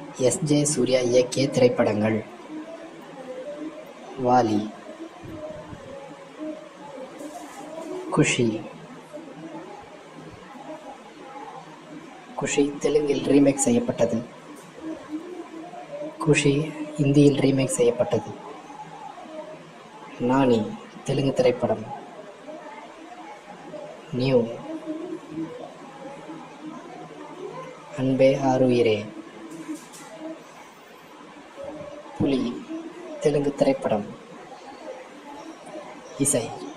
S J Surya இயக்கிய திரைப்படங்கள் வாலி குஷி குஷி தெலுங்கில் ரீமேக் செய்யப்பட்டது குஷி இந்தியில் ரீமேக் செய்யப்பட்டது நானி தெலுங்கு திரைப்படம் நியூ அன்பே ஆருயிரே புலி தெலுங்கு திரைப்படம் இசை